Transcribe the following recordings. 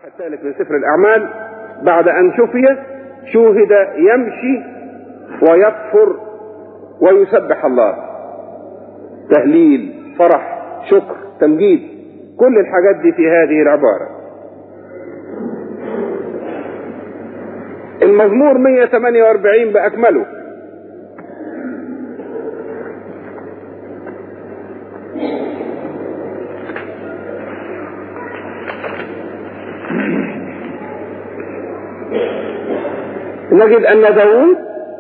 الإصحاح الثالث من سفر الأعمال بعد أن شفي شوهد يمشي ويطفر ويسبح الله تهليل فرح شكر تمجيد كل الحاجات دي في هذه العبارة المزمور 148 بأكمله نجد أن داود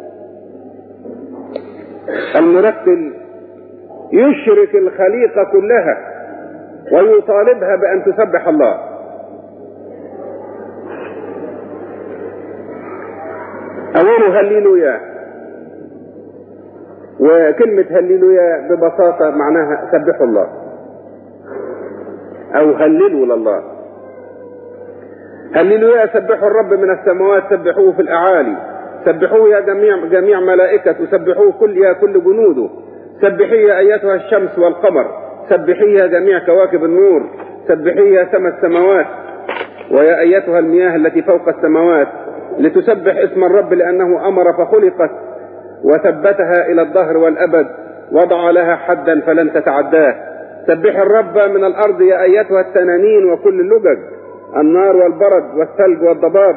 المرتل يشرك الخليقة كلها ويطالبها بأن تسبح الله أوله هللويا وكلمة هللويا ببساطة معناها سبحوا الله أو هللوا لله هللويا سبحوا الرب من السماوات سبحوه في الأعالي سبحوه يا جميع جميع ملائكته سبحوه كل يا كل جنوده سبحي يا أيتها الشمس والقمر سبحي يا جميع كواكب النور سبحي يا سما السماوات ويا أيتها المياه التي فوق السماوات لتسبح اسم الرب لأنه أمر فخلقت وثبتها إلى الدهر والأبد وضع لها حدا فلن تتعداه سبح الرب من الأرض يا أيتها التنانين وكل اللجج النار والبرد والثلج والضباب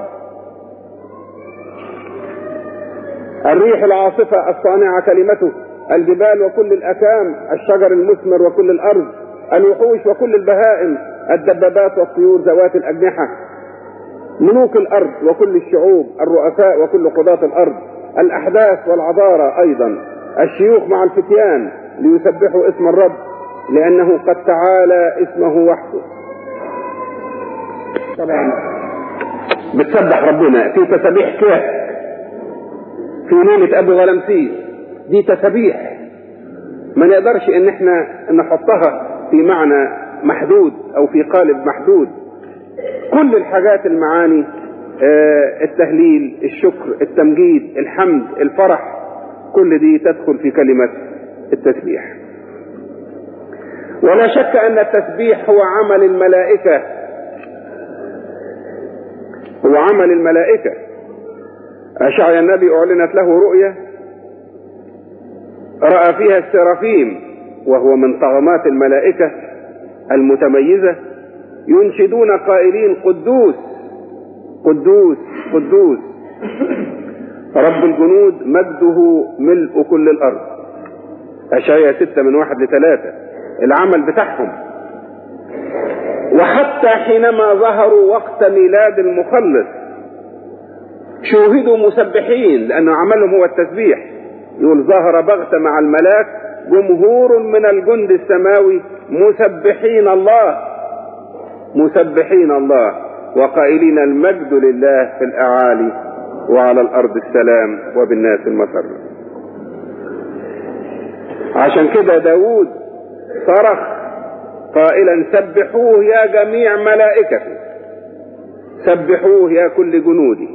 الريح العاصفة الصانعة كلمته الجبال وكل الأكام الشجر المثمر وكل الأرض الوحوش وكل البهائم الدبابات والطيور ذوات الأجنحة ملوك الأرض وكل الشعوب الرؤساء وكل قضاة الأرض الأحداث والعذارى أيضا الشيوخ مع الفتيان ليسبحوا اسم الرب لأنه قد تعالى اسمه وحده طبعا بتسبح ربنا في تسابيح كهف في ليلة أبو غلمسيس دي تسابيح ما نقدرش ان احنا نحطها في معنى محدود او في قالب محدود كل الحاجات المعاني اه التهليل الشكر التمجيد الحمد الفرح كل دي تدخل في كلمة التسبيح ولا شك ان التسبيح هو عمل الملائكة هو عمل الملائكة أشعيا النبي أعلنت له رؤية رأى فيها السرافيم وهو من طغمات الملائكة المتميزة ينشدون قائلين قدوس قدوس قدوس رب الجنود مجده ملء كل الأرض أشعيا ستة من واحد لثلاثة العمل بتاعهم وحتى حينما ظهروا وقت ميلاد المخلص شوهدوا مسبحين لأن عملهم هو التسبيح يقول ظهر بغت مع الملاك جمهور من الجند السماوي مسبحين الله مسبحين الله وقائلين المجد لله في الأعالي وعلى الأرض السلام وبالناس المسر عشان كده داود صرخ قائلا سبحوه يا جميع ملائكته سبحوه يا كل جنودي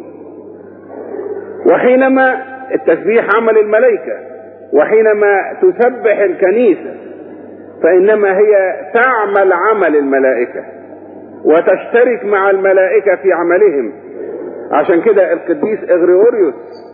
وحينما التسبيح عمل الملائكة وحينما تسبح الكنيسة فإنما هي تعمل عمل الملائكة وتشترك مع الملائكة في عملهم عشان كده القديس إغريغوريوس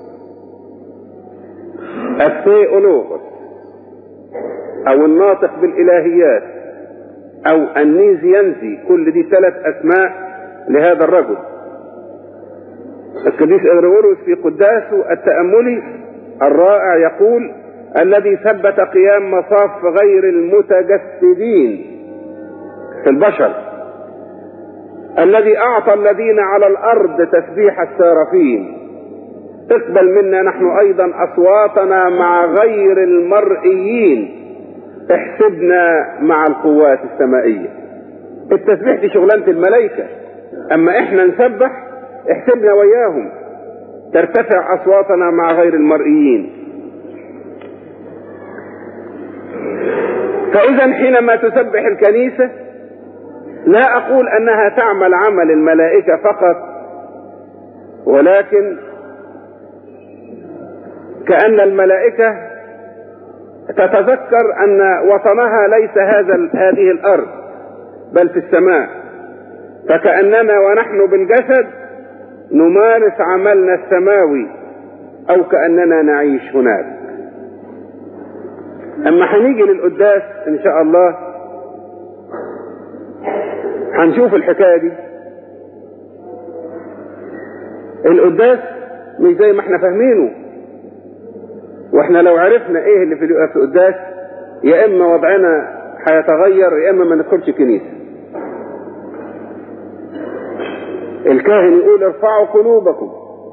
الثيولوغوس أو الناطق بالإلهيات أو النيزيانزي كل دي ثلاث أسماء لهذا الرجل القديس إغريغوريوس في قداسه التأملي الرائع يقول الذي ثبت قيام مصاف غير المتجسدين في البشر الذي أعطى الذين على الأرض تسبيح السارفين اقبل منا نحن أيضا أصواتنا مع غير المرئيين احسبنا مع القوات السمائية التسبيح دي شغلانة الملائكة أما إحنا نسبح احسبنا وياهم ترتفع أصواتنا مع غير المرئيين فإذا حينما تسبح الكنيسة لا أقول أنها تعمل عمل الملائكة فقط ولكن كأن الملائكة تتذكر أن وطنها ليس هذا هذه الأرض بل في السماء فكأننا ونحن بالجسد نمارس عملنا السماوي أو كأننا نعيش هناك أما هنيجي للقداس إن شاء الله هنشوف الحكاية دي القداس مش زي ما احنا فاهمينه واحنا لو عرفنا ايه اللي في القداس يا اما وضعنا هيتغير يا اما ما ندخلش كنيسه الكاهن يقول ارفعوا قلوبكم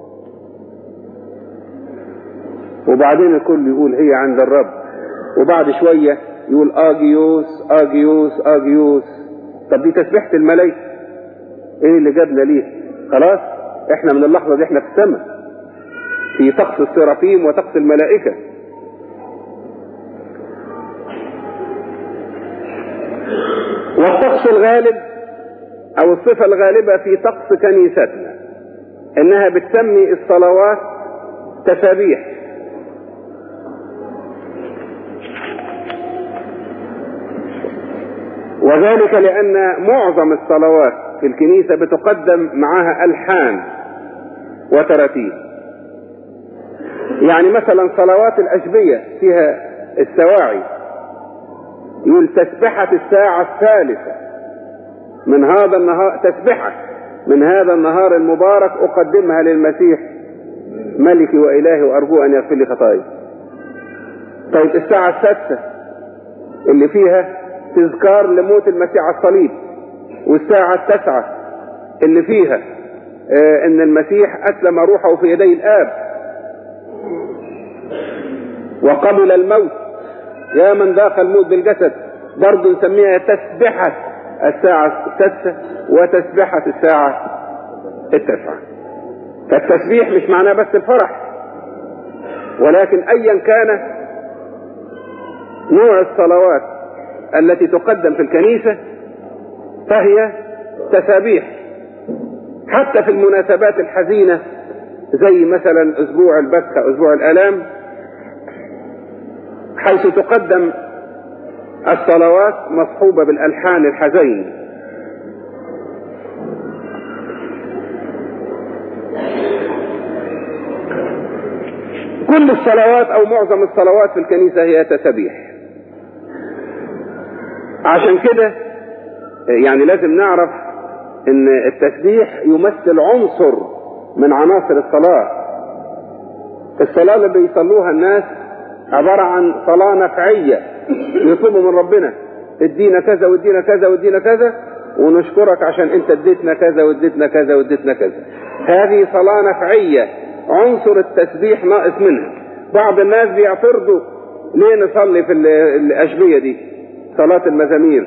وبعدين الكل يقول هي عند الرب وبعد شوية يقول اجيوس اجيوس اجيوس طب دي تسبيحة الملائكة ايه اللي جابنا ليه خلاص احنا من اللحظة دي احنا في السماء في طقس السرافيم وطقس الملائكة والطقس الغالب او الصفة الغالبة في طقس كنيستنا انها بتسمي الصلوات تسابيح وذلك لان معظم الصلوات في الكنيسة بتقدم معها الحان وتراتيب يعني مثلا صلوات الاشبية فيها السواعي يقول تسبحة الساعة الثالثة من هذا النهار تسبحة من هذا النهار المبارك أقدمها للمسيح ملكي وإلهي وأرجو أن يغفر لي خطاياي طيب الساعة السادسة اللي فيها تذكار لموت المسيح على الصليب والساعة التاسعة اللي فيها آه ان المسيح اسلم روحه في يدي الاب وقبل الموت يا من ذاق الموت بالجسد برضه نسميها تسبحة الساعة السادسة وتسبحة الساعة التاسعة فالتسبيح مش معناه بس الفرح ولكن ايا كان نوع الصلوات التي تقدم في الكنيسة فهي تسابيح حتى في المناسبات الحزينة زي مثلا اسبوع البسخة اسبوع الالام حيث تقدم الصلوات مصحوبة بالالحان الحزين كل الصلوات او معظم الصلوات في الكنيسة هي تسابيح عشان كده يعني لازم نعرف ان التسبيح يمثل عنصر من عناصر الصلاة الصلاة اللي بيصلوها الناس عبارة عن صلاة نفعية يطلبوا من ربنا ادينا كذا وادينا كذا وادينا كذا ونشكرك عشان انت اديتنا كذا واديتنا كذا واديتنا كذا هذه صلاة نفعية عنصر التسبيح ناقص منها بعض الناس بيعترضوا ليه نصلي في الأشبية دي صلاة المزامير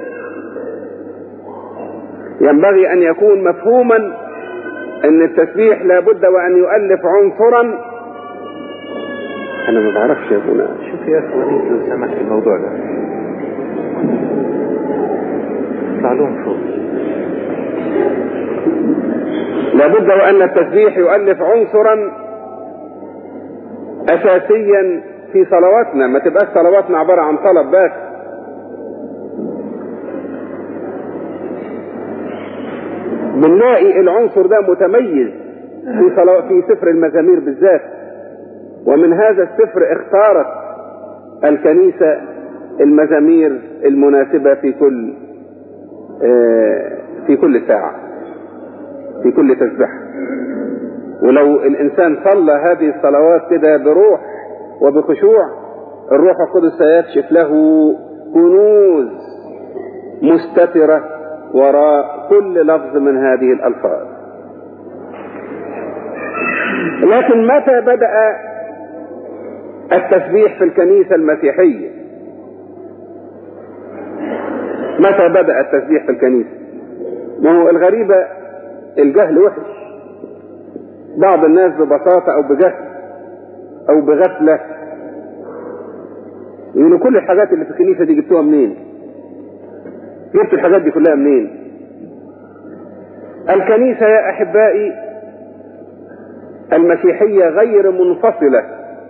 ينبغي أن يكون مفهوما أن التسبيح لابد وأن يؤلف عنصرا أنا ما بعرفش يا ابونا شوف يا اخي وليد لو سمحت الموضوع ده اطلع لهم فوق لابد وأن التسبيح يؤلف عنصرا أساسيا في صلواتنا ما تبقاش صلواتنا عبارة عن طلب بس بنلاقي العنصر ده متميز في صلو... في سفر المزامير بالذات ومن هذا السفر اختارت الكنيسة المزامير المناسبة في كل في كل ساعة في كل تسبيحة ولو الإنسان صلى هذه الصلوات كده بروح وبخشوع الروح القدس سيكشف له كنوز مستترة وراء كل لفظ من هذه الألفاظ لكن متى بدأ التسبيح في الكنيسة المسيحية متى بدأ التسبيح في الكنيسة ما هو الغريبة الجهل وحش بعض الناس ببساطة أو بجهل أو بغفلة يقولوا كل الحاجات اللي في الكنيسة دي جبتوها منين؟ جبت الحاجات دي كلها منين؟ الكنيسة يا أحبائي المسيحية غير منفصلة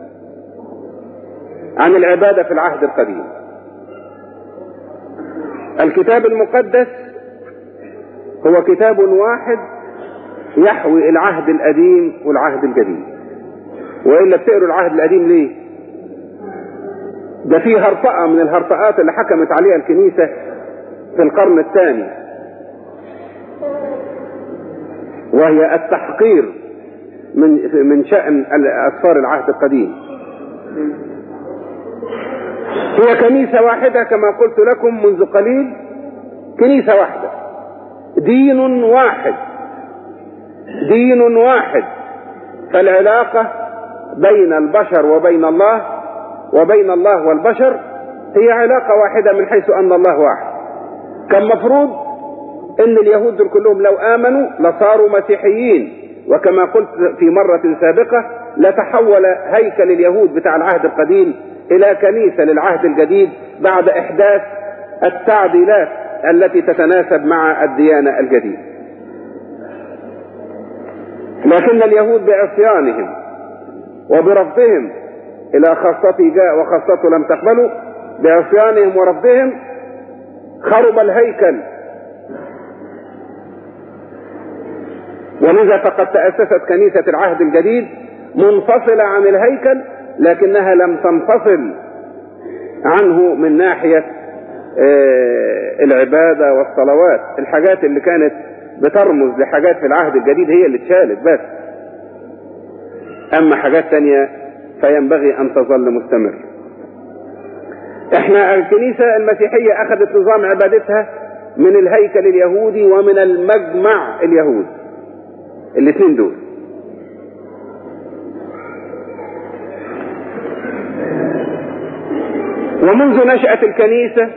عن العبادة في العهد القديم الكتاب المقدس هو كتاب واحد يحوي العهد القديم والعهد الجديد والا بتقروا العهد القديم ليه ده فيه هرطقه من الهرطقات اللي حكمت عليها الكنيسه في القرن الثاني وهي التحقير من من شأن أسفار العهد القديم. هي كنيسة واحدة كما قلت لكم منذ قليل كنيسة واحدة دين واحد دين واحد فالعلاقة بين البشر وبين الله وبين الله والبشر هي علاقة واحدة من حيث أن الله واحد كان مفروض ان اليهود دول كلهم لو امنوا لصاروا مسيحيين وكما قلت في مرة سابقة لتحول هيكل اليهود بتاع العهد القديم الى كنيسة للعهد الجديد بعد احداث التعديلات التي تتناسب مع الديانة الجديدة لكن اليهود بعصيانهم وبرفضهم الى خاصتي جاء وخاصته لم تقبله بعصيانهم ورفضهم خرب الهيكل ولذا فقد تأسست كنيسة العهد الجديد منفصلة عن الهيكل لكنها لم تنفصل عنه من ناحية العبادة والصلوات الحاجات اللي كانت بترمز لحاجات في العهد الجديد هي اللي اتشالت بس أما حاجات تانية فينبغي أن تظل مستمر احنا الكنيسة المسيحية أخذت نظام عبادتها من الهيكل اليهودي ومن المجمع اليهودي الاثنين دول ومنذ نشأة الكنيسة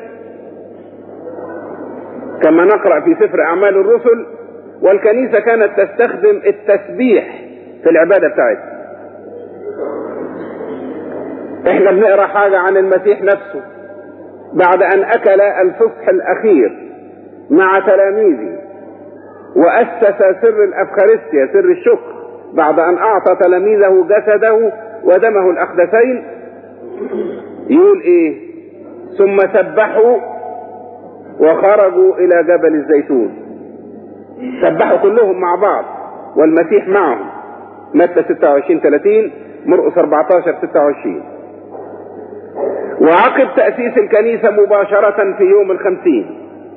كما نقرأ في سفر أعمال الرسل والكنيسة كانت تستخدم التسبيح في العبادة بتاعتها احنا بنقرأ حاجة عن المسيح نفسه بعد أن أكل الفصح الأخير مع تلاميذه وأسس سر الأفخارستيا سر الشكر بعد أن أعطى تلاميذه جسده ودمه الأقدسين يقول إيه ثم سبحوا وخرجوا إلى جبل الزيتون سبحوا كلهم مع بعض والمسيح معهم متى 26 30 مرقس 14 26 وعقب تأسيس الكنيسة مباشرة في يوم الخمسين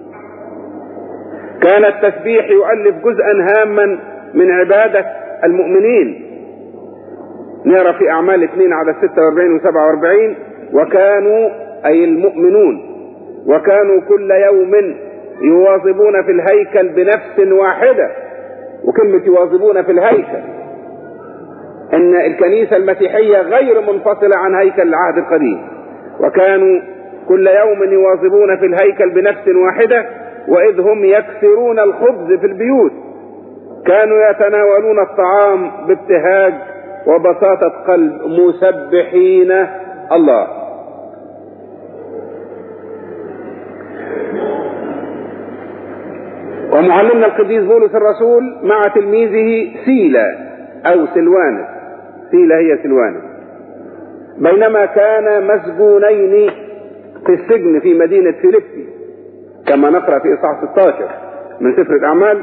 كان التسبيح يؤلف جزءا هاما من عبادة المؤمنين نرى في أعمال اثنين عدد 46 و 47 وكانوا أي المؤمنون وكانوا كل يوم يواظبون في الهيكل بنفس واحدة وكلمة يواظبون في الهيكل ان الكنيسة المسيحية غير منفصلة عن هيكل العهد القديم وكانوا كل يوم يواظبون في الهيكل بنفس واحدة وإذ هم يكسرون الخبز في البيوت كانوا يتناولون الطعام بابتهاج وبساطة قلب مسبحين الله ومعلمنا القديس بولس الرسول مع تلميذه سيلا أو سلوانس سيلا هي سلوانس بينما كان مسجونين في السجن في مدينة فيليبي كما نقرأ في إصحاح 16 من سفر الأعمال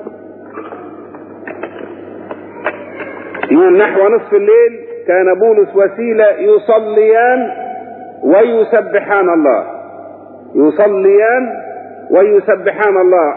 يقول نحو نصف الليل كان بولس وسيلة يصليان ويسبحان الله يصليان ويسبحان الله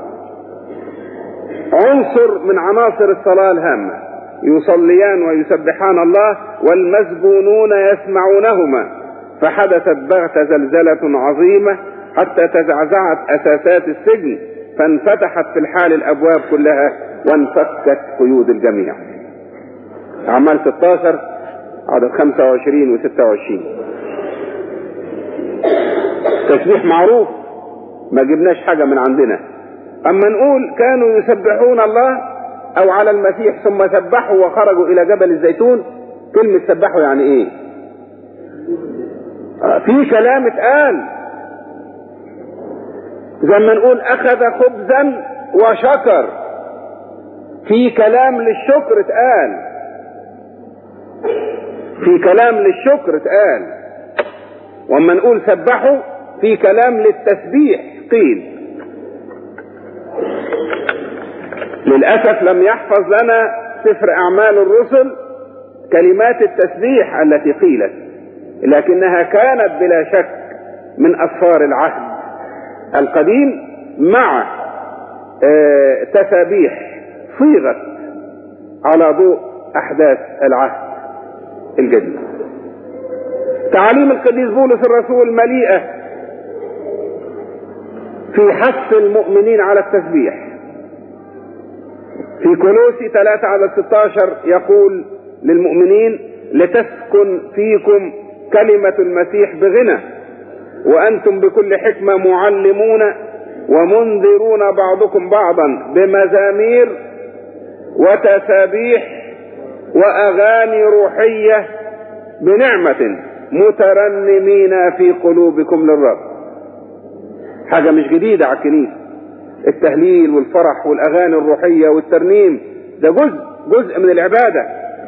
عنصر من عناصر الصلاة الهامة يصليان ويسبحان الله والمسجونون يسمعونهما فحدثت بغت زلزلة عظيمة حتى تزعزعت أساسات السجن فانفتحت في الحال الأبواب كلها وانفكت قيود الجميع أعمال 16 عدد 25 و 26 تسبيح معروف ما جبناش حاجة من عندنا أما نقول كانوا يسبحون الله أو على المسيح ثم سبحوا وخرجوا إلى جبل الزيتون كلمة سبحوا يعني إيه؟ في كلام اتقال زي ما نقول أخذ خبزا وشكر في كلام للشكر اتقال في كلام للشكر اتقال واما نقول سبحوا في كلام للتسبيح قيل للأسف لم يحفظ لنا سفر أعمال الرسل كلمات التسبيح التي قيلت لكنها كانت بلا شك من أسفار العهد القديم مع آه، تسابيح صيغت على ضوء أحداث العهد الجديد تعاليم القديس بولس الرسول مليئة في حث المؤمنين على التسبيح في كولوسي 3 على 16 يقول للمؤمنين لتسكن فيكم كلمة المسيح بغنى وأنتم بكل حكمة معلمون ومنذرون بعضكم بعضا بمزامير وتسابيح وأغاني روحية بنعمة مترنمين في قلوبكم للرب حاجة مش جديدة على الكنيسة التهليل والفرح والأغاني الروحية والترنيم ده جزء جزء من العبادة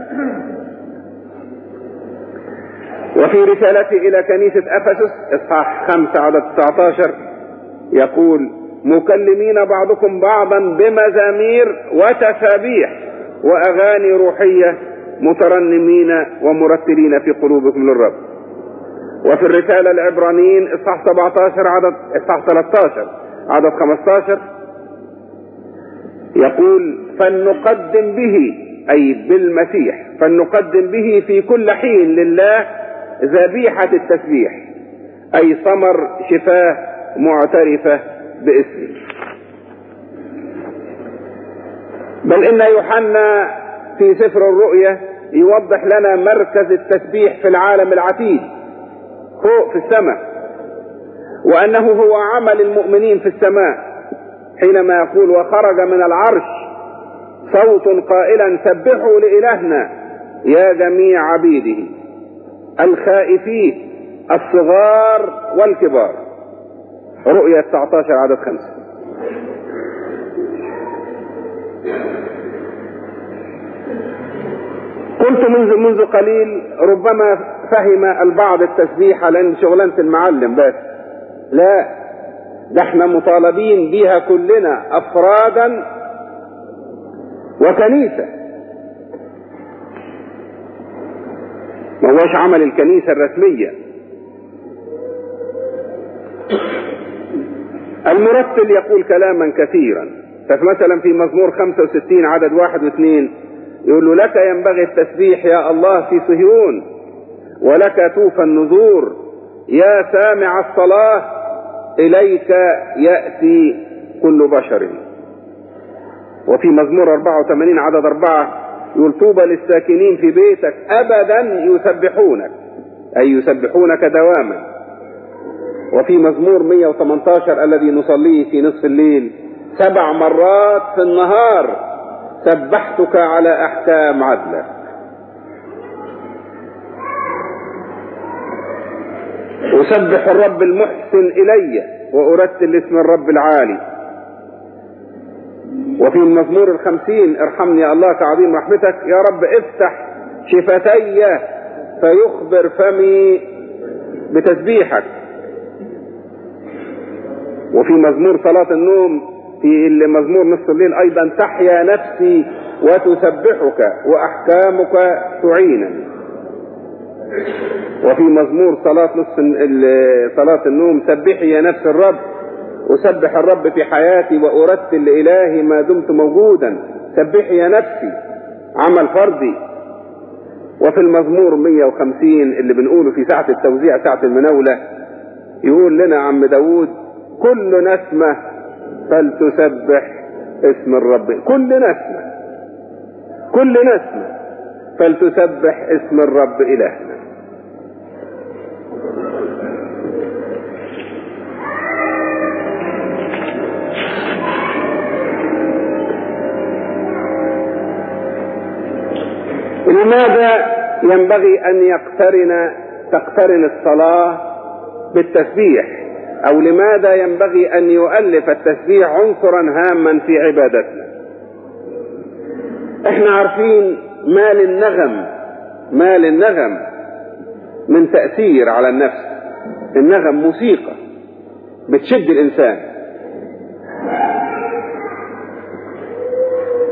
وفي رسالته إلى كنيسة أفسس إصحاح 5 عدد 19 يقول مكلمين بعضكم بعضا بمزامير وتسابيح وأغاني روحية مترنمين ومرتلين في قلوبكم للرب وفي الرسالة العبرانيين إصحاح 17 عدد إصحاح 13 عدد 15 يقول فلنقدم به أي بالمسيح فلنقدم به في كل حين لله ذبيحة التسبيح أي ثمر شفاه معترفة باسمه بل إن يوحنا في سفر الرؤيا يوضح لنا مركز التسبيح في العالم العتيد فوق في السماء وأنه هو عمل المؤمنين في السماء حينما يقول وخرج من العرش صوت قائلا سبحوا لإلهنا يا جميع عبيده الخائفين الصغار والكبار رؤية 19 عدد خمسة قلت منذ منذ قليل ربما فهم البعض التسبيح لان شغلانه المعلم بس لا ده احنا مطالبين بيها كلنا افرادا وكنيسه ما هوش عمل الكنيسه الرسميه المرتل يقول كلاما كثيرا فمثلا في مزمور 65 عدد واحد واثنين يقول له لك ينبغي التسبيح يا الله في صهيون ولك توفى النذور يا سامع الصلاة إليك يأتي كل بشر وفي مزمور 84 عدد أربعة يقول طوبى للساكنين في بيتك أبدا يسبحونك أي يسبحونك دواما وفي مزمور 118 الذي نصليه في نصف الليل سبع مرات في النهار سبحتك على احكام عدلك اسبح الرب المحسن الي وارتل اسم الرب العالي وفي المزمور الخمسين ارحمني يا الله كعظيم رحمتك يا رب افتح شفتي فيخبر فمي بتسبيحك وفي مزمور صلاة النوم في مزمور نصف الليل ايضا تحيا نفسي وتسبحك واحكامك تعينني وفي مزمور صلاة نصف صلاة النوم سبحي يا نفس الرب أسبح الرب في حياتي وأرتل لإلهي ما دمت موجودا سبحي يا نفسي عمل فردي وفي المزمور 150 اللي بنقوله في ساعة التوزيع ساعة المناولة يقول لنا عم داود كل نسمة فلتسبح اسم الرب كل نسمة كل نسمة فلتسبح اسم الرب إلهنا لماذا ينبغي أن يقترن تقترن الصلاة بالتسبيح أو لماذا ينبغي أن يؤلف التسبيح عنصرا هاما في عبادتنا احنا عارفين ما للنغم ما للنغم من تأثير على النفس النغم موسيقى بتشد الإنسان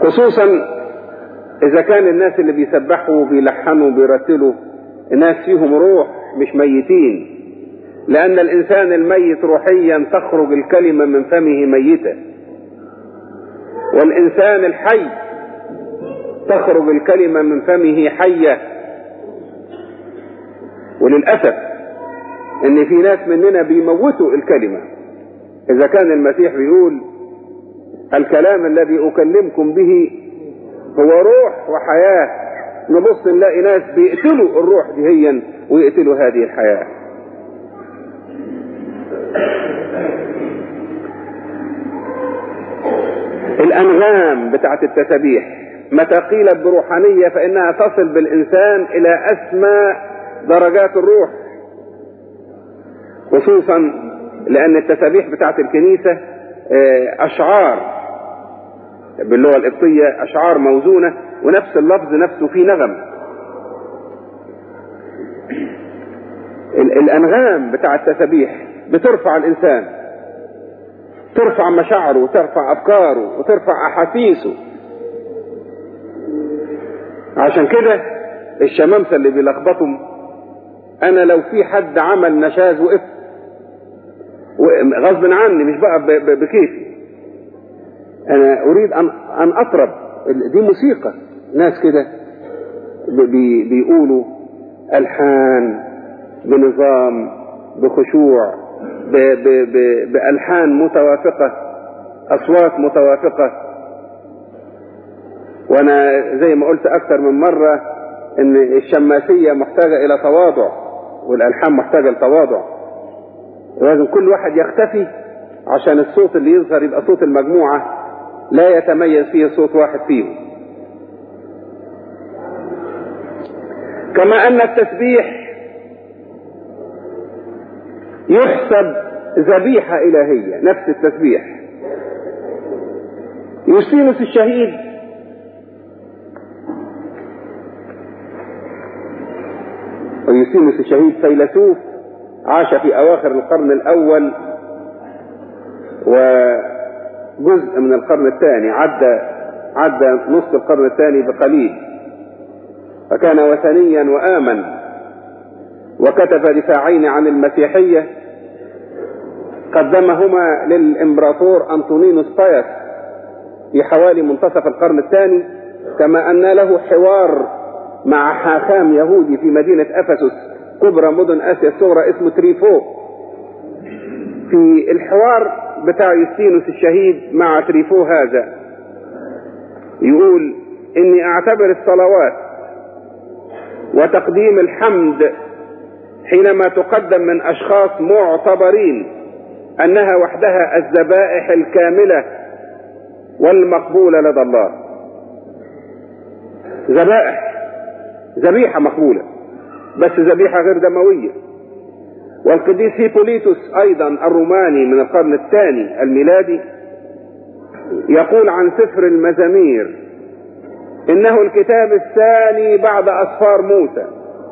خصوصا اذا كان الناس اللي بيسبحوا بيلحنوا بيرتلوا ناس فيهم روح مش ميتين لان الانسان الميت روحيا تخرج الكلمة من فمه ميتة والانسان الحي تخرج الكلمة من فمه حية وللأسف ان في ناس مننا بيموتوا الكلمة اذا كان المسيح بيقول الكلام الذي اكلمكم به هو روح وحياة نبص نلاقي ناس بيقتلوا الروح دهيا ويقتلوا هذه الحياة الانغام بتاعت التسابيح متى قيلت بروحانية فانها تصل بالانسان الى اسمى درجات الروح خصوصا لان التسابيح بتاعت الكنيسة اشعار باللغة القبطية اشعار موزونة ونفس اللفظ نفسه فيه نغم الانغام بتاع التسابيح بترفع الانسان ترفع مشاعره وترفع افكاره وترفع احاسيسه عشان كده الشمامسة اللي بيلخبطهم انا لو في حد عمل نشاز وقفت غصب عني مش بقى بكيفي انا اريد ان ان اطرب دي موسيقى ناس كده بي بيقولوا الحان بنظام بخشوع ب ب ب بالحان متوافقه اصوات متوافقه وانا زي ما قلت اكثر من مره ان الشماسيه محتاجه الى تواضع والالحان محتاجه لتواضع لازم كل واحد يختفي عشان الصوت اللي يظهر يبقى صوت المجموعه لا يتميز فيه صوت واحد فيهم كما ان التسبيح يحسب ذبيحة إلهية نفس التسبيح يوسينوس الشهيد ويوسينوس الشهيد فيلسوف عاش في أواخر القرن الأول وجزء من القرن الثاني عدى عدى نصف القرن الثاني بقليل فكان وثنيا وآمن وكتب دفاعين عن المسيحية قدمهما للإمبراطور أنطونينوس بايس في حوالي منتصف القرن الثاني كما أن له حوار مع حاخام يهودي في مدينة أفسس كبرى مدن آسيا الصغرى اسمه تريفو في الحوار بتاع يوستينوس الشهيد مع تريفو هذا يقول إني أعتبر الصلوات وتقديم الحمد حينما تقدم من أشخاص معتبرين أنها وحدها الذبائح الكاملة والمقبولة لدى الله ذبائح ذبيحة مقبولة بس ذبيحة غير دموية والقديس هيبوليتوس أيضا الروماني من القرن الثاني الميلادي يقول عن سفر المزامير إنه الكتاب الثاني بعد أسفار موسى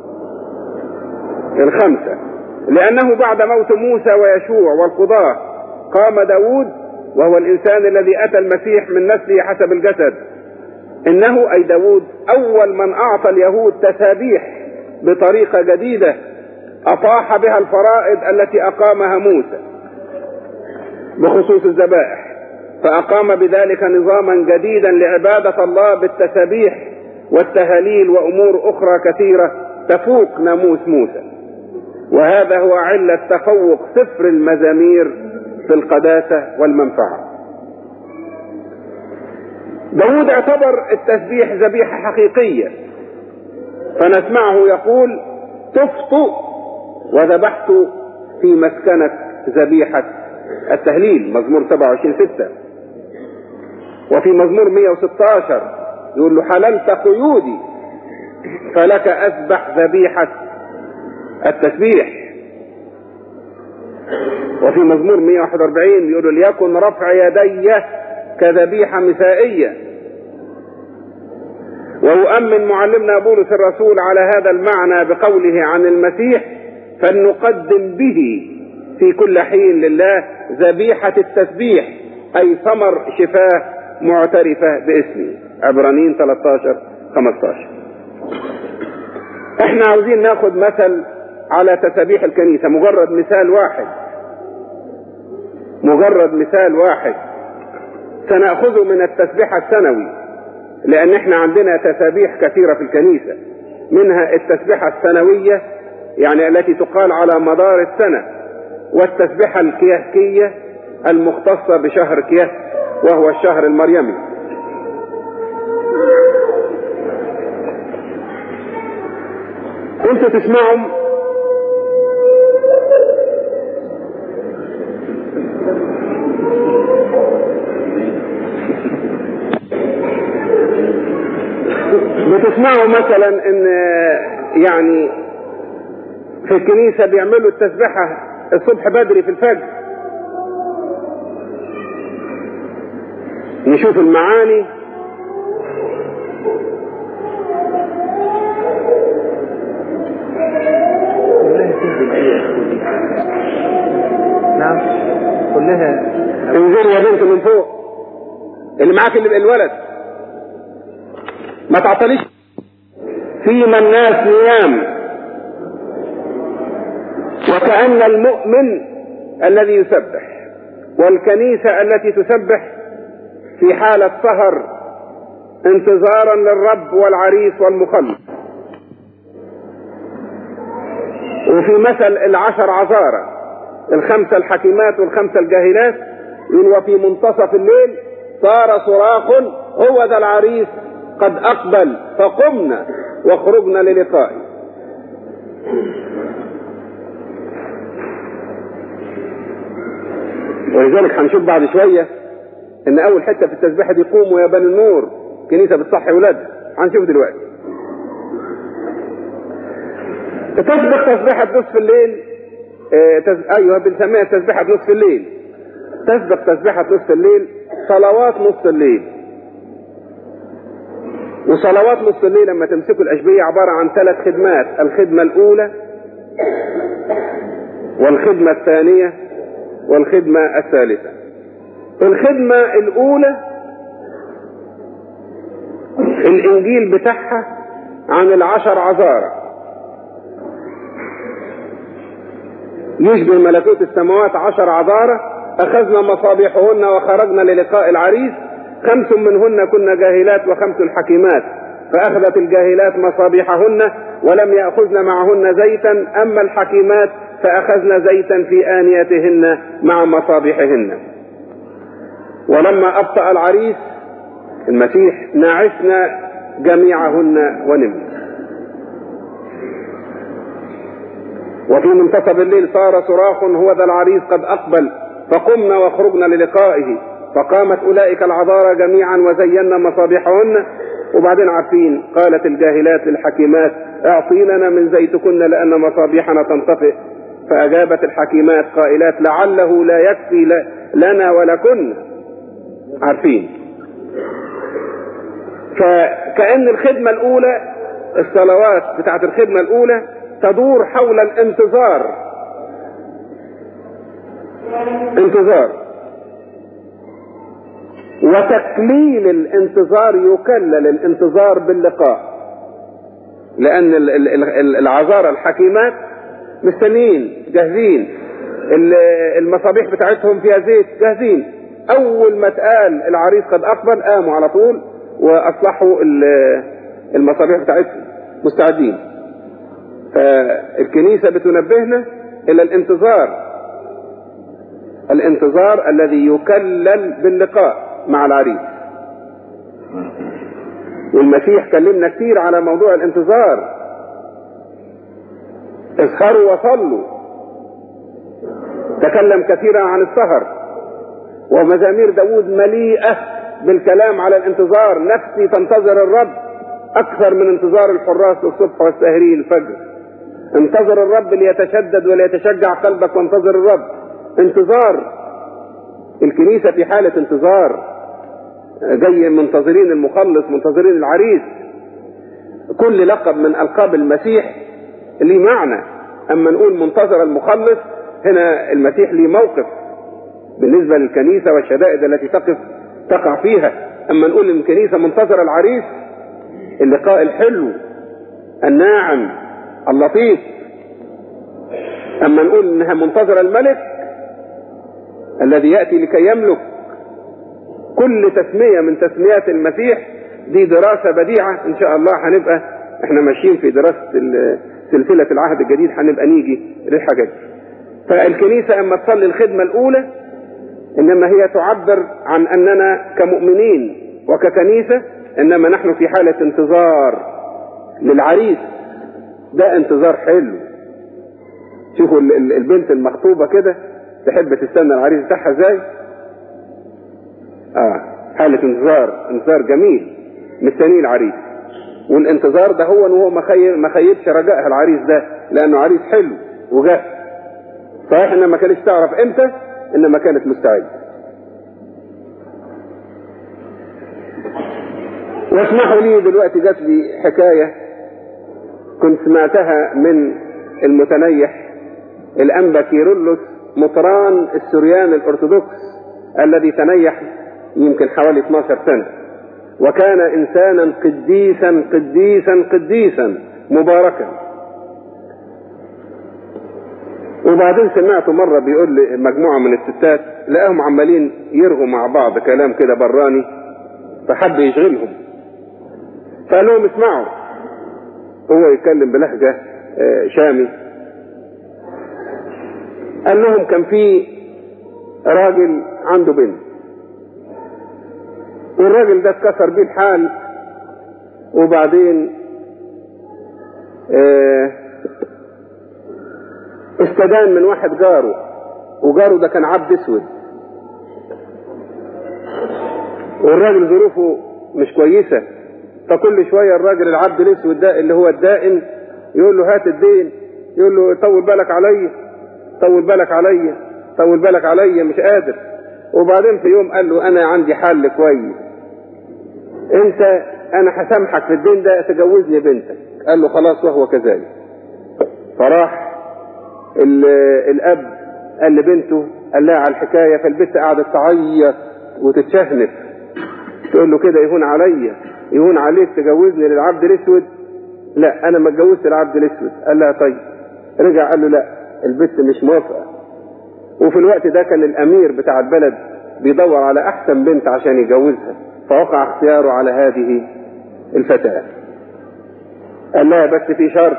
الخمسة لأنه بعد موت موسى ويشوع والقضاة قام داود وهو الإنسان الذي أتى المسيح من نسله حسب الجسد إنه أي داود أول من أعطى اليهود تسابيح بطريقة جديدة أطاح بها الفرائض التي أقامها موسى بخصوص الذبائح فأقام بذلك نظاما جديدا لعبادة الله بالتسابيح والتهاليل وأمور أخرى كثيرة تفوق ناموس موسى وهذا هو علة تفوق سفر المزامير في القداسة والمنفعة داود اعتبر التسبيح ذبيحة حقيقية فنسمعه يقول تفت وذبحت في مسكنة ذبيحة التهليل مزمور 27 6 وفي مزمور 116 يقول له حللت قيودي فلك أذبح ذبيحة التسبيح وفي مزمور 141 يقول ليكن رفع يدي كذبيحة مسائية ويؤمن معلمنا بولس الرسول على هذا المعنى بقوله عن المسيح فلنقدم به في كل حين لله ذبيحة التسبيح أي ثمر شفاه معترفة باسمي عبرانيين 13 15 احنا عاوزين ناخد مثل على تسابيح الكنيسة مجرد مثال واحد مجرد مثال واحد سنأخذه من التسبيح السنوي لأن احنا عندنا تسابيح كثيرة في الكنيسة منها التسبيحة السنوية يعني التي تقال على مدار السنة والتسبيحة الكيهكية المختصة بشهر كيهك وهو الشهر المريمي انتوا تسمعوا بتسمعوا مثلا ان يعني في الكنيسة بيعملوا التسبيحة الصبح بدري في الفجر نشوف المعاني كلها تنزل ايه يا اخوي نعم كلها انزلوا يا بنت من فوق اللي معاك اللي الولد ما تعطليش فيما الناس نيام وكأن المؤمن الذي يسبح والكنيسة التي تسبح في حالة سهر انتظارا للرب والعريس والمخلص وفي مثل العشر عذارى الخمسة الحكيمات والخمسة الجاهلات يقول وفي منتصف الليل صار صراخ هو ذا العريس قد أقبل فقمنا وخرجنا للقائه ولذلك هنشوف بعد شوية ان اول حتة في التسبيحة دي قوموا يا بني النور كنيسة بتصحي ولادها هنشوف دلوقتي تسبح تسبيحة نصف الليل اه تز... ايوه بنسميها تسبيحة نصف الليل تسبح تسبيحة نصف الليل صلوات نصف الليل وصلوات نصف الليل لما تمسكوا الاشبية عبارة عن ثلاث خدمات الخدمة الاولى والخدمة الثانية والخدمة الثالثة الخدمة الأولى الإنجيل بتاعها عن العشر عذارى يشبه ملكوت السماوات عشر عذارى أخذنا مصابيحهن وخرجنا للقاء العريس خمس منهن كن جاهلات وخمس حكيمات فأخذت الجاهلات مصابيحهن ولم يأخذن معهن زيتا أما الحكيمات فأخذن زيتا في آنيتهن مع مصابيحهن ولما أبطأ العريس المسيح نعسنا جميعهن ونمنا وفي منتصف الليل صار صراخ هو ذا العريس قد أقبل فقمنا وخرجنا للقائه فقامت أولئك العذارى جميعا وزينا مصابيحهن وبعدين عارفين قالت الجاهلات للحكيمات اعطيننا من زيتكن لأن مصابيحنا تنطفئ فأجابت الحكيمات قائلات لعله لا يكفي لنا ولكن عارفين فكأن الخدمة الأولى الصلوات بتاعت الخدمة الأولى تدور حول الانتظار انتظار وتكميل الانتظار يكلل الانتظار باللقاء لأن العذارى الحكيمات مستنيين جاهزين المصابيح بتاعتهم فيها زيت جاهزين اول ما اتقال العريس قد اقبل قاموا على طول واصلحوا المصابيح بتاعتهم مستعدين فالكنيسة بتنبهنا الى الانتظار الانتظار الذي يكلل باللقاء مع العريس والمسيح كلمنا كتير على موضوع الانتظار اسهروا وصلوا تكلم كثيرا عن السهر ومزامير داود مليئة بالكلام على الانتظار نفسي تنتظر الرب أكثر من انتظار الحراس للصبح والساهرين الفجر انتظر الرب ليتشدد وليتشجع قلبك وانتظر الرب انتظار الكنيسة في حالة انتظار جاي منتظرين المخلص منتظرين العريس كل لقب من ألقاب المسيح ليه معنى أما نقول منتظر المخلص هنا المسيح ليه موقف بالنسبة للكنيسة والشدائد التي تقف تقع فيها اما نقول ان الكنيسة منتظرة العريس اللقاء الحلو الناعم اللطيف اما نقول انها منتظرة الملك الذي يأتي لكي يملك كل تسمية من تسميات المسيح دي دراسة بديعة ان شاء الله هنبقى احنا ماشيين في دراسة سلسلة العهد الجديد هنبقى نيجي للحاجات دي فالكنيسة اما تصلي الخدمة الاولى انما هي تعبر عن اننا كمؤمنين وككنيسة انما نحن في حالة انتظار للعريس ده انتظار حلو شوفوا البنت المخطوبة كده تحب تستنى العريس بتاعها ازاي اه حالة انتظار انتظار جميل مستنيه العريس والانتظار ده هو ان هو ما خيبش رجائها العريس ده لانه عريس حلو وجاه صحيح انها ما كانتش تعرف امتى انما كانت مستعدة واسمحوا لي دلوقتي جات لي حكاية كنت سمعتها من المتنيح الانبا كيرلس مطران السوريان الارثوذكس الذي تنيح يمكن حوالي 12 سنة وكان انسانا قديسا قديسا قديسا مباركا وبعدين سمعته مرة بيقول لي مجموعة من الستات لقاهم عمالين يرغوا مع بعض كلام كده براني فحب يشغلهم فقال لهم اسمعوا هو يتكلم بلهجة شامي قال لهم كان في راجل عنده بنت والراجل ده اتكسر بيه الحال وبعدين اه استدان من واحد جاره وجاره ده كان عبد اسود والراجل ظروفه مش كويسة فكل شوية الراجل العبد الاسود ده اللي هو الدائن يقول له هات الدين يقول له طول بالك عليا طول بالك عليا طول بالك عليا مش قادر وبعدين في يوم قال له انا عندي حل كويس انت انا هسامحك في الدين ده تجوزني بنتك قال له خلاص وهو كذلك فراح الاب قال لبنته قال لها على الحكايه فالبنت قعدت تعيط وتتشهنف تقول له كده يهون عليا يهون عليك تجوزني للعبد الاسود لا انا ما اتجوزت العبد الاسود قال لها طيب رجع قال له لا البنت مش موافقه وفي الوقت ده كان الامير بتاع البلد بيدور على احسن بنت عشان يجوزها فوقع اختياره على هذه الفتاة قال لها بس في شرط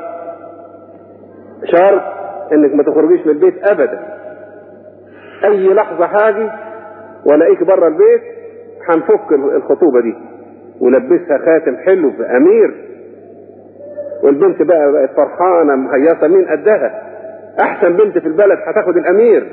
شرط انك ما تخرجيش من البيت ابدا اي لحظة حاجة ولاقيك بره البيت هنفك الخطوبة دي ولبسها خاتم حلو بامير والبنت بقى بقت فرحانة مهيصة مين قدها احسن بنت في البلد هتاخد الامير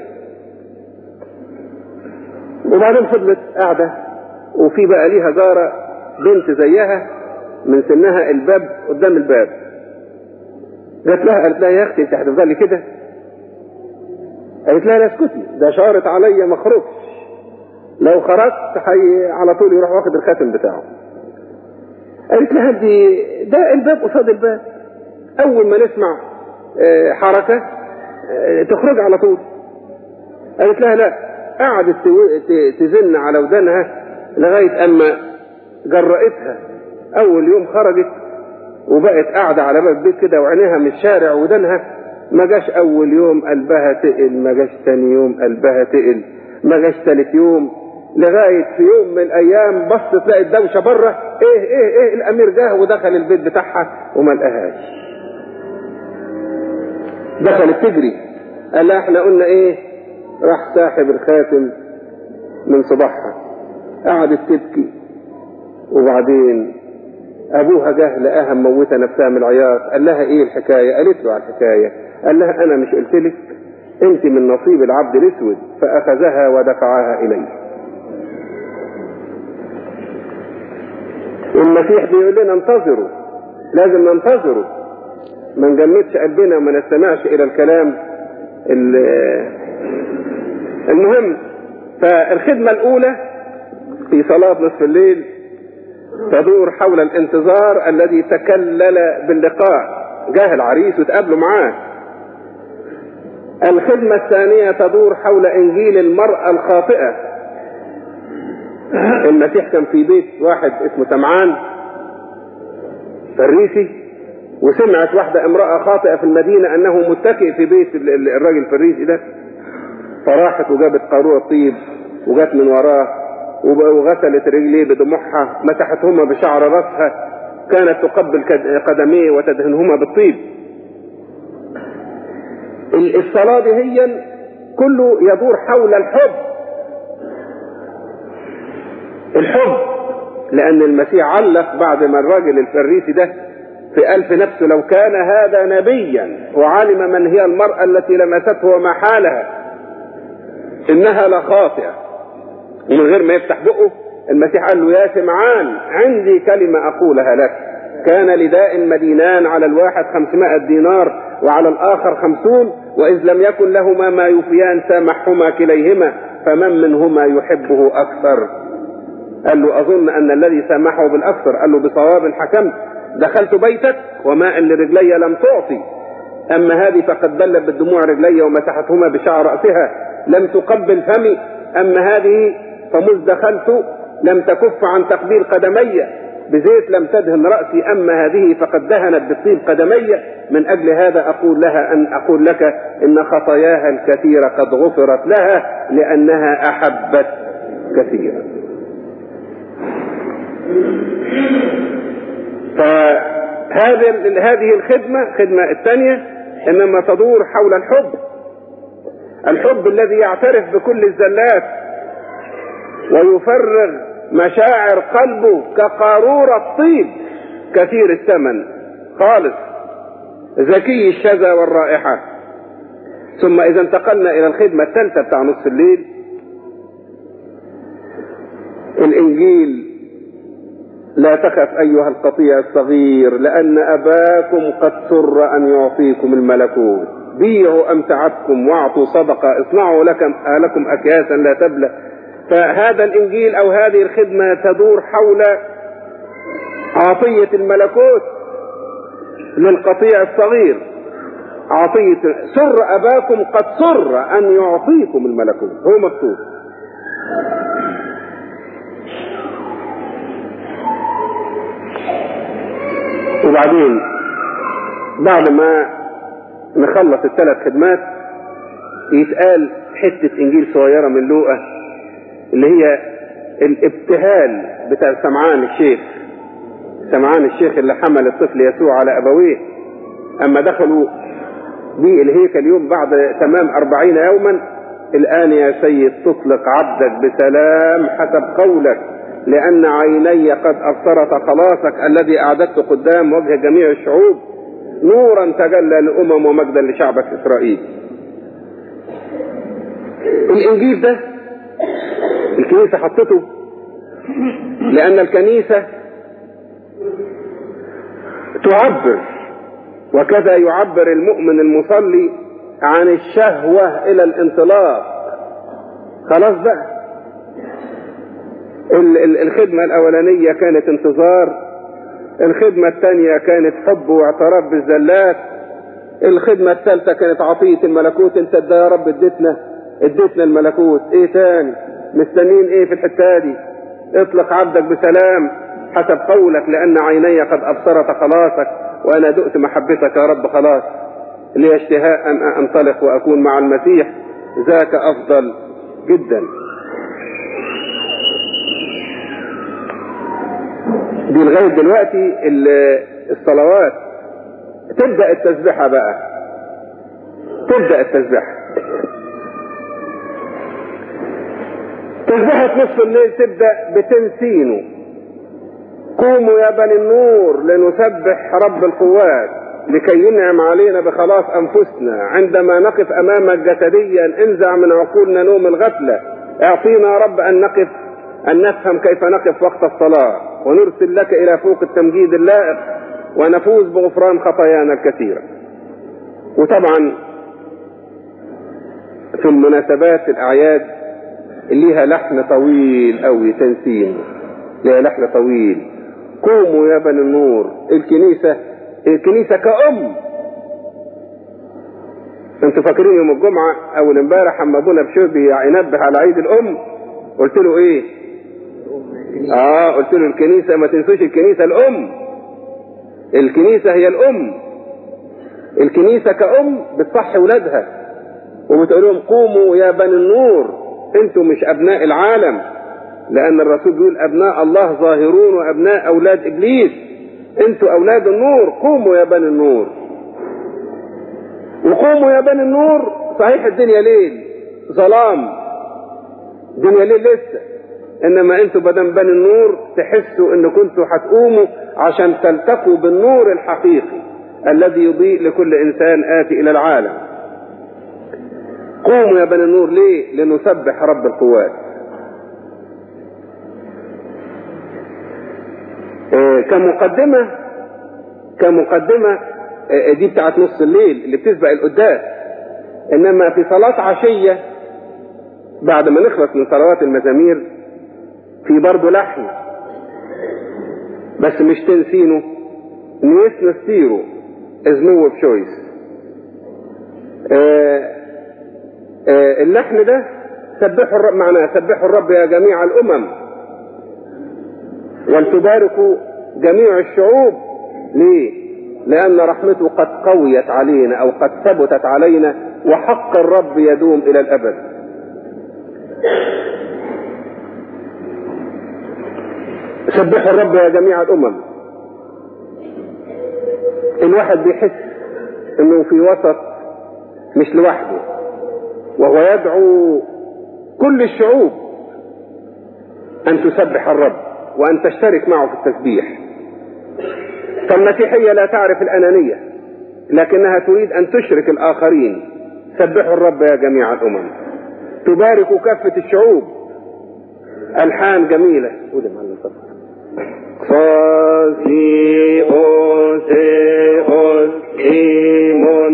وبعدين فضلت قاعدة وفي بقى ليها جارة بنت زيها من سنها الباب قدام الباب قالت لها قالت لها يا اختي انت هتفضلي كده قالت لها لا اسكتي ده شارط عليا ما اخرجش لو خرجت حي على طول يروح واخد الخاتم بتاعه قالت لها دي ده الباب قصاد الباب اول ما نسمع اه حركة اه تخرج على طول قالت لها لا قعدت تزن على ودانها لغاية اما جرأتها اول يوم خرجت وبقت قاعدة على باب البيت كده وعينيها من الشارع ودانها ما جاش اول يوم قلبها تقل ما جاش تاني يوم قلبها تقل ما جاش تالت يوم لغاية في يوم من الايام بصت تلاقي الدوشة بره ايه ايه ايه الامير جه ودخل البيت بتاعها وما لقاهاش دخلت تجري قال لها احنا قلنا ايه راح ساحب الخاتم من صباحها قعدت تبكي وبعدين ابوها جه لقاها مموته نفسها من العياط قال لها ايه الحكايه قالت له على الحكايه قال لها انا مش قلت لك انت من نصيب العبد الاسود فاخذها ودفعها اليه المسيح بيقول لنا انتظروا لازم ننتظروا ما نجمدش قلبنا وما نستمعش الى الكلام المهم فالخدمه الاولى في صلاه نصف الليل تدور حول الانتظار الذي تكلل باللقاء جاه العريس وتقابلوا معاه الخدمة الثانية تدور حول انجيل المرأة الخاطئة المسيح كان في بيت واحد اسمه سمعان فريسي وسمعت واحدة امرأة خاطئة في المدينة أنه متكئ في بيت الراجل الفريسي ده فراحت وجابت قارورة طيب وجات من وراه وغسلت رجليه بدموعها مسحتهما بشعر راسها كانت تقبل قدميه وتدهنهما بالطيب الصلاة دي هي كله يدور حول الحب الحب لأن المسيح علق بعد ما الراجل الفريسي ده في ألف نفسه لو كان هذا نبيا وعلم من هي المرأة التي لمسته وما حالها إنها لخاطئة ومن غير ما يفتح بقه المسيح قال له يا سمعان عندي كلمة أقولها لك كان لداء مدينان على الواحد خمسمائة دينار وعلى الآخر خمسون وإذ لم يكن لهما ما يوفيان سامحهما كليهما فمن منهما يحبه أكثر قال له أظن أن الذي سامحه بالأكثر قال له بصواب حكمت دخلت بيتك وماء لرجلي لم تعطي أما هذه فقد بلت بالدموع رجلي ومسحتهما بشعر رأسها لم تقبل فمي أما هذه فمذ دخلت لم تكف عن تقبيل قدمي بزيت لم تدهن رأسي أما هذه فقد دهنت بالطيب قدمي من أجل هذا أقول لها أن أقول لك إن خطاياها الكثيرة قد غفرت لها لأنها أحبت كثيرا فهذه هذه الخدمة الخدمة الثانية إنما تدور حول الحب الحب الذي يعترف بكل الزلات ويفرغ مشاعر قلبه كقارورة طيب كثير الثمن خالص ذكي الشذا والرائحة ثم إذا انتقلنا إلى الخدمة الثالثة بتاع نصف الليل الإنجيل لا تخف أيها القطيع الصغير لأن أباكم قد سر أن يعطيكم الملكوت بيعوا أمتعتكم واعطوا صدقة اصنعوا لكم لكم أكياسا لا تبلى فهذا الإنجيل أو هذه الخدمة تدور حول عطية الملكوت للقطيع الصغير عطية سر أباكم قد سر أن يعطيكم الملكوت هو مكتوب وبعدين بعد ما نخلص الثلاث خدمات يتقال حتة إنجيل صغيرة من لوقا اللي هي الابتهال بتاع سمعان الشيخ سمعان الشيخ اللي حمل الطفل يسوع على أبويه أما دخلوا بيه الهيكل يوم بعد تمام أربعين يوما الآن يا سيد تطلق عبدك بسلام حسب قولك لأن عيني قد أبصرت خلاصك الذي أعددت قدام وجه جميع الشعوب نورا تجلى للأمم ومجدا لشعبك إسرائيل الإنجيل ده الكنيسة حطته لأن الكنيسة تعبر وكذا يعبر المؤمن المصلي عن الشهوة إلى الانطلاق خلاص بقى الخدمة الأولانية كانت انتظار الخدمة الثانية كانت حب واعتراف بالزلات الخدمة الثالثة كانت عطية الملكوت انت ده يا رب اديتنا اديتنا الملكوت ايه تاني مستنين ايه في الحتة دي اطلق عبدك بسلام حسب قولك لان عيني قد ابصرت خلاصك وانا دؤت محبتك يا رب خلاص لي اشتهاء ان انطلق واكون مع المسيح ذاك افضل جدا دي لغاية دلوقتي الصلوات تبدأ التسبيحة بقى تبدأ التسبيحة تسبيحة نصف الليل تبدأ بتنسينه قوموا يا بني النور لنسبح رب القوات لكي ينعم علينا بخلاص أنفسنا عندما نقف أمامك جسديا انزع من عقولنا نوم الغفلة اعطينا يا رب أن نقف أن نفهم كيف نقف وقت الصلاة ونرسل لك إلى فوق التمجيد اللائق ونفوز بغفران خطايانا الكثيرة وطبعا في المناسبات الأعياد ليها لحن طويل أوي تنسيم ليها لحن طويل قوموا يا بني النور الكنيسة الكنيسة كأم انتوا فاكرين يوم الجمعة أول امبارح اما ابونا بشوي ينبه على عيد الأم قلت له إيه اه قلت له الكنيسة ما تنسوش الكنيسة الام الكنيسة هي الام الكنيسة كأم بتصحي ولادها وبتقول لهم قوموا يا بني النور انتم مش ابناء العالم لان الرسول بيقول ابناء الله ظاهرون وابناء اولاد ابليس انتوا اولاد النور قوموا يا بني النور وقوموا يا بني النور صحيح الدنيا ليل ظلام الدنيا ليل لسه انما انتوا بدل بني النور تحسوا ان كنتوا هتقوموا عشان تلتقوا بالنور الحقيقي الذي يضيء لكل انسان اتي الى العالم قوموا يا بني النور ليه لنسبح رب القوات إيه كمقدمة كمقدمة إيه دي بتاعت نص الليل اللي بتسبق القداس انما في صلاة عشية بعد ما نخلص من صلوات المزامير في برضه لحن بس مش تنسينه نيس نستيرو از نو تشويس اللحن ده سبحوا الرب معناه سبحوا الرب يا جميع الامم ولتباركوا جميع الشعوب ليه لان رحمته قد قويت علينا او قد ثبتت علينا وحق الرب يدوم الى الابد سبحوا الرب يا جميع الامم الواحد بيحس انه في وسط مش لوحده وهو يدعو كل الشعوب ان تسبح الرب وان تشترك معه في التسبيح فالمسيحية لا تعرف الانانية لكنها تريد ان تشرك الاخرين سبحوا الرب يا جميع الامم تبارك كافة الشعوب الحان جميلة قول يا معلم صفر Φασίος εος ημών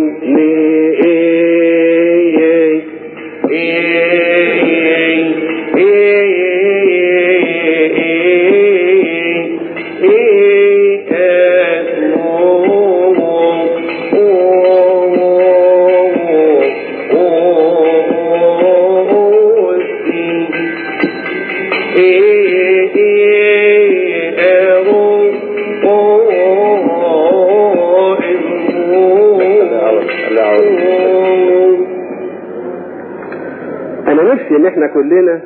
انا نفسي ان احنا كلنا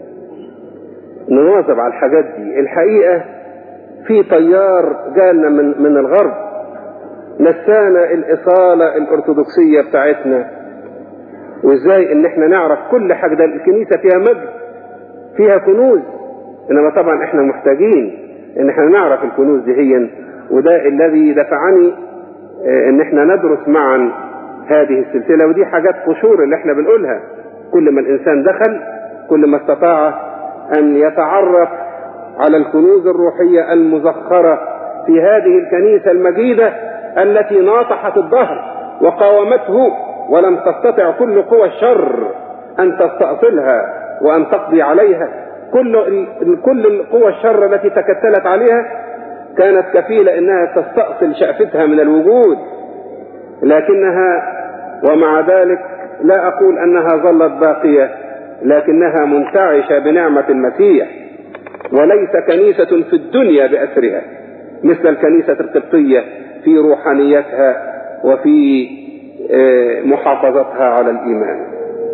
نواظب على الحاجات دي الحقيقة في طيار جالنا من من الغرب نسانا الاصالة الارثوذكسية بتاعتنا وازاي ان احنا نعرف كل حاجة ده الكنيسة فيها مجد فيها كنوز انما طبعا احنا محتاجين ان احنا نعرف الكنوز دي هي وده الذي دفعني اه ان احنا ندرس معا هذه السلسلة ودي حاجات قشور اللي احنا بنقولها كل ما الانسان دخل كل ما استطاع ان يتعرف على الكنوز الروحية المزخرة في هذه الكنيسة المجيدة التي ناطحت الظهر وقاومته ولم تستطع كل قوى الشر ان تستأصلها وان تقضي عليها كل كل القوى الشر التي تكتلت عليها كانت كفيلة انها تستأصل شأفتها من الوجود لكنها ومع ذلك لا اقول انها ظلت باقية لكنها منتعشة بنعمة المسيح وليس كنيسة في الدنيا بأسرها مثل الكنيسة القبطية في روحانيتها وفي محافظتها على الإيمان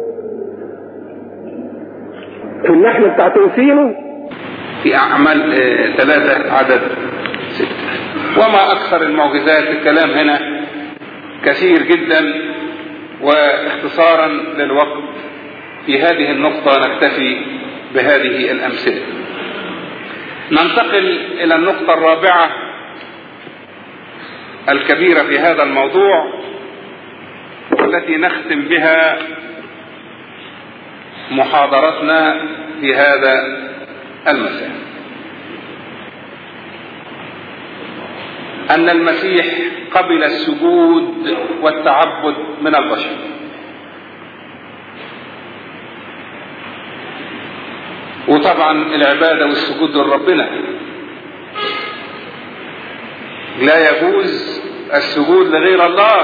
في اللحن بتاع توسينه في أعمال ثلاثة عدد ستة وما أكثر المعجزات الكلام هنا كثير جدا واختصارا للوقت في هذه النقطة نكتفي بهذه الأمثلة ننتقل إلى النقطة الرابعة الكبيرة في هذا الموضوع والتي نختم بها محاضرتنا في هذا المساء أن المسيح قبل السجود والتعبد من البشر وطبعا العبادة والسجود لربنا لا يجوز السجود لغير الله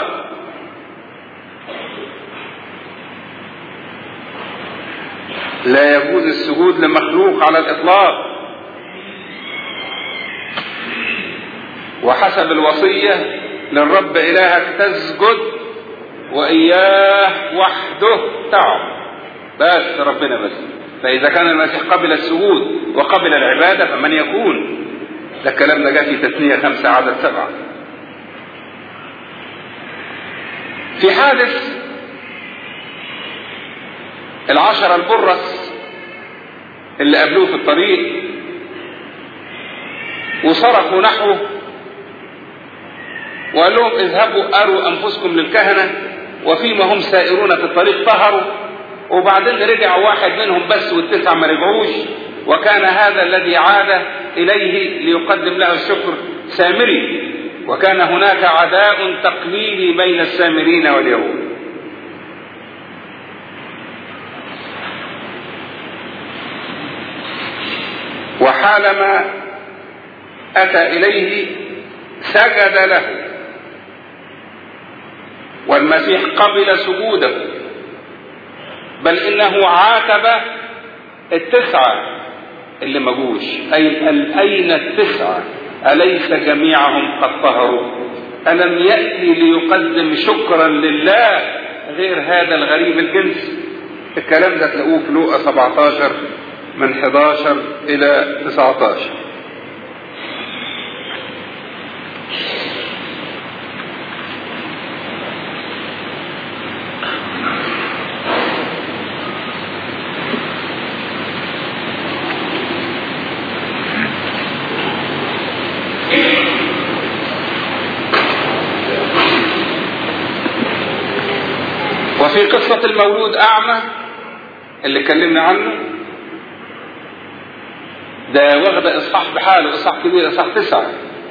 لا يجوز السجود لمخلوق على الإطلاق وحسب الوصية للرب إلهك تسجد وإياه وحده تعبد بس ربنا بس فإذا كان المسيح قبل السجود وقبل العبادة فمن يكون ده الكلام ده جاء في تثنية خمسة عدد سبعة في حادث العشرة البرص اللي قابلوه في الطريق وصرخوا نحوه وقال لهم اذهبوا اروا انفسكم للكهنه وفيما هم سائرون في الطريق طهروا وبعدين رجع واحد منهم بس والتسعه ما رجعوش وكان هذا الذي عاد اليه ليقدم له الشكر سامري وكان هناك عداء تقليدي بين السامرين واليهود وحالما اتى اليه سجد له والمسيح قبل سجوده بل انه عاتب التسعه اللي ما جوش اي اين التسعه اليس جميعهم قد طهروا الم ياتي ليقدم شكرا لله غير هذا الغريب الجنس الكلام ده تلاقوه في لوقا 17 من 11 الى 19 وفي قصة المولود أعمى اللي اتكلمنا عنه ده واخد إصحاح بحاله إصحاح كبير إصحاح تسعة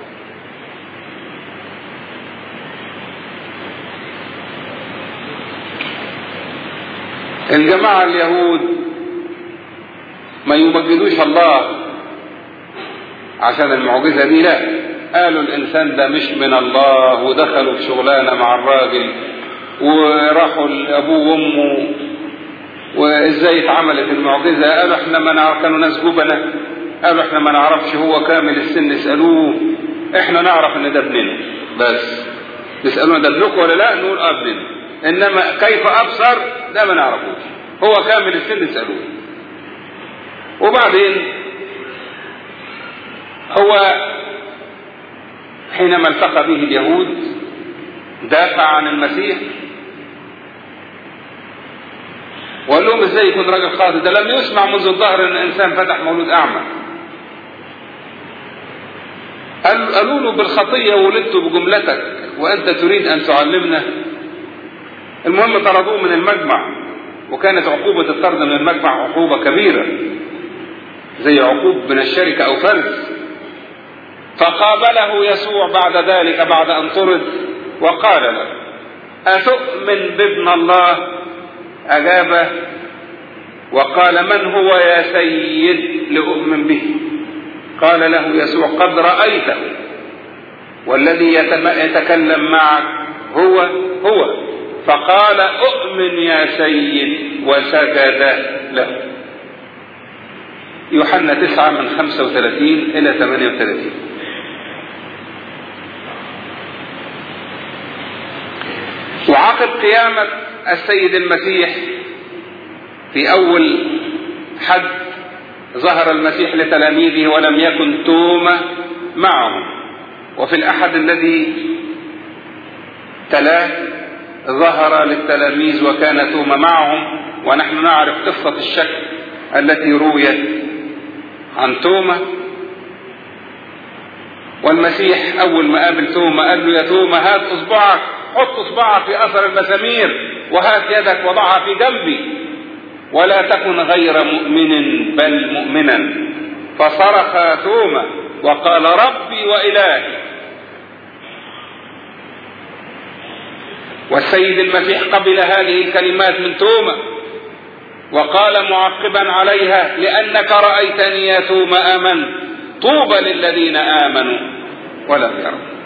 الجماعة اليهود ما يمجدوش الله عشان المعجزة دي لا قالوا الإنسان ده مش من الله ودخلوا في شغلانة مع الراجل وراحوا لأبوه وأمه وإزاي اتعملت المعجزة قالوا احنا ما نعرف كانوا ناس جبنة قالوا احنا ما نعرفش هو كامل السن اسألوه احنا نعرف ان ده ابننا بس يسألونا ده ابنكم ولا لا نقول اه ابننا انما كيف ابصر ده ما نعرفوش هو كامل السن اسألوه وبعدين هو حينما التقى به اليهود دافع عن المسيح وقال لهم ازاي يكون راجل خاطئ ده لم يسمع منذ الظهر ان انسان فتح مولود اعمى قالوا له بالخطيه ولدت بجملتك وانت تريد ان تعلمنا المهم طردوه من المجمع وكانت عقوبة الطرد من المجمع عقوبة كبيرة زي عقوب من الشركة أو فرز فقابله يسوع بعد ذلك بعد أن طرد وقال له أتؤمن بابن الله أجابه وقال من هو يا سيد لأؤمن به قال له يسوع قد رأيته والذي يتكلم معك هو هو فقال أؤمن يا سيد وسجد له يوحنا تسعة من خمسة وثلاثين إلى ثمانية وثلاثين وعقب قيامة السيد المسيح في أول حد ظهر المسيح لتلاميذه ولم يكن توما معهم وفي الأحد الذي تلاه ظهر للتلاميذ وكان توما معهم ونحن نعرف قصة الشك التي رويت عن توما والمسيح أول ما قابل توما قال له يا توما هات إصبعك حط إصبعك في أثر المسامير وهات يدك وضعها في جنبي ولا تكن غير مؤمن بل مؤمنا فصرخ توما وقال ربي وإلهي والسيد المسيح قبل هذه الكلمات من توما وقال معقبا عليها لأنك رأيتني يا توما آمنت طوبى للذين آمنوا ولم يروا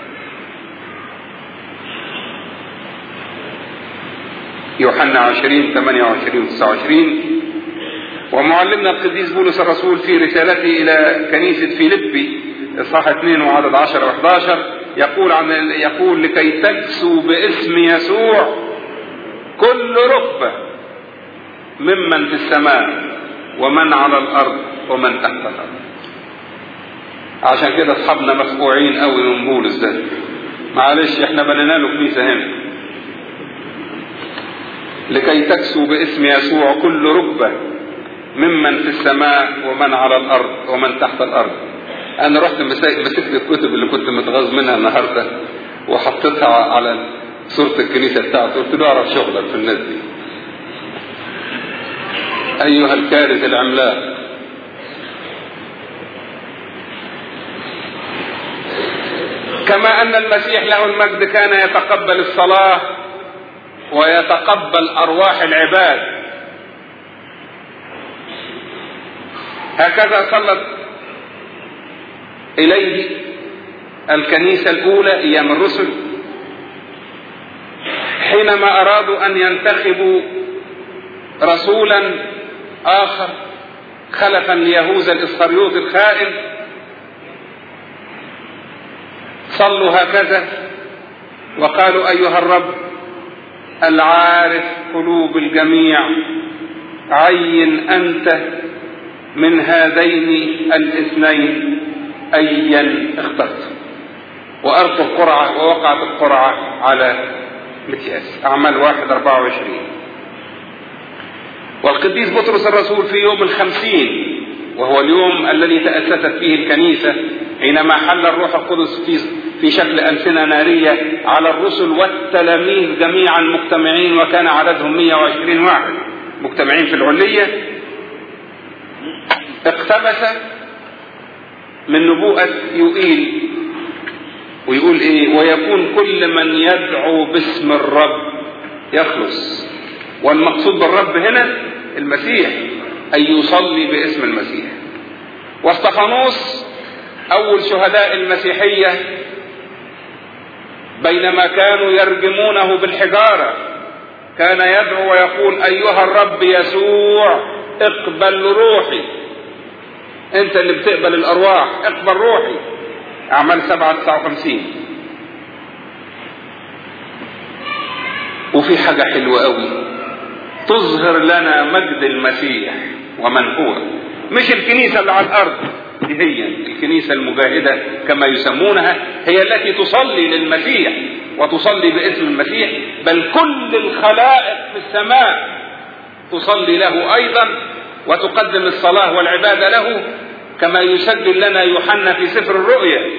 يوحنا 20 28 29 ومعلمنا القديس بولس الرسول في رسالته إلى كنيسة فيلبي إصحاح 2 وعدد 10 و11 يقول عن يقول لكي تكسو باسم يسوع كل ركبة ممن في السماء ومن على الأرض ومن تحت الأرض عشان كده أصحابنا مفقوعين قوي من بولس ده معلش احنا بنينا له كنيسة هنا لكي تكسو باسم يسوع كل ركبة ممن في السماء ومن على الأرض ومن تحت الأرض أنا رحت مسكت الكتب اللي كنت متغاظ منها النهاردة وحطيتها على صورة الكنيسة بتاعته قلت له أعرف شغلك في الناس دي أيها الكارث العملاق كما أن المسيح له المجد كان يتقبل الصلاة ويتقبل أرواح العباد هكذا صلت إليه الكنيسة الأولى أيام الرسل حينما أرادوا أن ينتخبوا رسولا آخر خلفا ليهوذا الإسخريوط الخائن صلوا هكذا وقالوا أيها الرب العارف قلوب الجميع عين أنت من هذين الاثنين أيا اخترت وألقوا القرعة ووقعت القرعة على مكياس أعمال واحد أربعة وعشرين والقديس بطرس الرسول في يوم الخمسين وهو اليوم الذي تأسست فيه الكنيسة حينما حل الروح القدس في في شكل ألسنة نارية على الرسل والتلاميذ جميعا مجتمعين وكان عددهم 120 واحد مجتمعين في العلية اقتبس من نبوءة يوئيل ويقول ايه ويكون كل من يدعو باسم الرب يخلص والمقصود بالرب هنا المسيح أن يصلي باسم المسيح واستفانوس أول شهداء المسيحية بينما كانوا يرجمونه بالحجارة كان يدعو ويقول أيها الرب يسوع اقبل روحي انت اللي بتقبل الارواح اقبل روحي اعمال سبعة تسعة وخمسين وفي حاجة حلوة قوي تظهر لنا مجد المسيح ومن هو مش الكنيسة اللي على الارض دي هي الكنيسة المجاهدة كما يسمونها هي التي تصلي للمسيح وتصلي باسم المسيح بل كل الخلائق في السماء تصلي له ايضا وتقدم الصلاة والعبادة له كما يسجل لنا يوحنا في سفر الرؤيا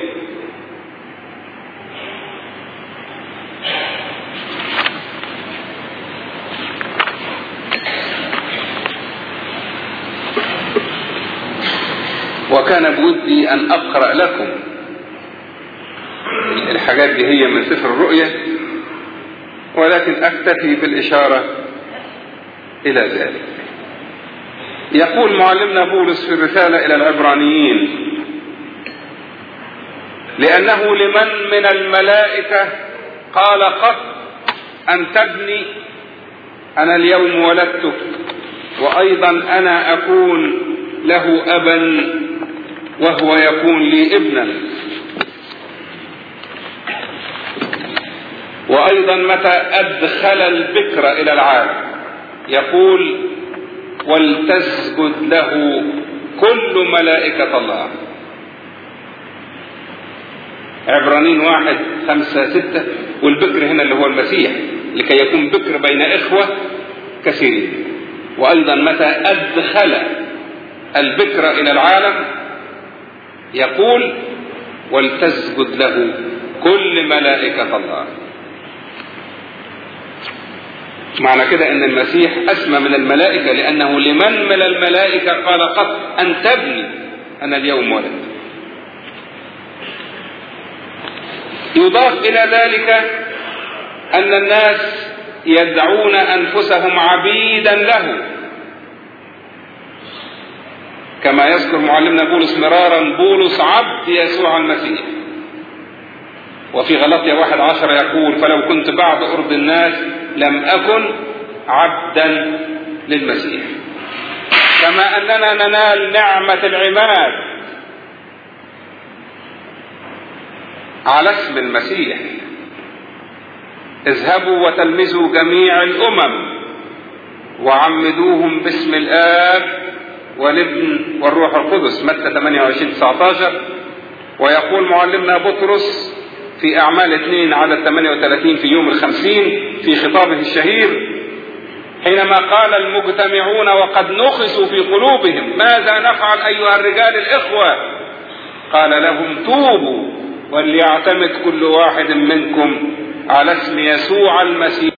وكان بودي أن أقرأ لكم الحاجات دي هي من سفر الرؤيا ولكن أكتفي بالإشارة إلى ذلك يقول معلمنا بولس في الرسالة إلى العبرانيين لأنه لمن من الملائكة قال قط أن تبني أنا اليوم ولدتك وأيضا أنا أكون له أبا وهو يكون لي ابنا وأيضا متى أدخل البكر إلى العالم يقول ولتسجد له كل ملائكة الله عبرانين واحد خمسة ستة والبكر هنا اللي هو المسيح لكي يكون بكر بين إخوة كثيرين وأيضا متى أدخل البكر إلى العالم يقول ولتسجد له كل ملائكة الله معنى كده ان المسيح اسمى من الملائكة لانه لمن من الملائكة قال قط ان تبني انا اليوم ولد يضاف الى ذلك ان الناس يدعون انفسهم عبيدا له كما يذكر معلمنا بولس مرارا بولس عبد يسوع المسيح وفي غلطية واحد عشر يقول فلو كنت بعد أرض الناس لم أكن عبدا للمسيح كما أننا ننال نعمة العماد على اسم المسيح اذهبوا وتلمذوا جميع الامم وعمدوهم باسم الاب والابن والروح القدس متى 28 19 ويقول معلمنا بطرس في اعمال 2 عدد 38 في يوم الخمسين في خطابه الشهير حينما قال المجتمعون وقد نخسوا في قلوبهم ماذا نفعل ايها الرجال الاخوه قال لهم توبوا وليعتمد كل واحد منكم على اسم يسوع المسيح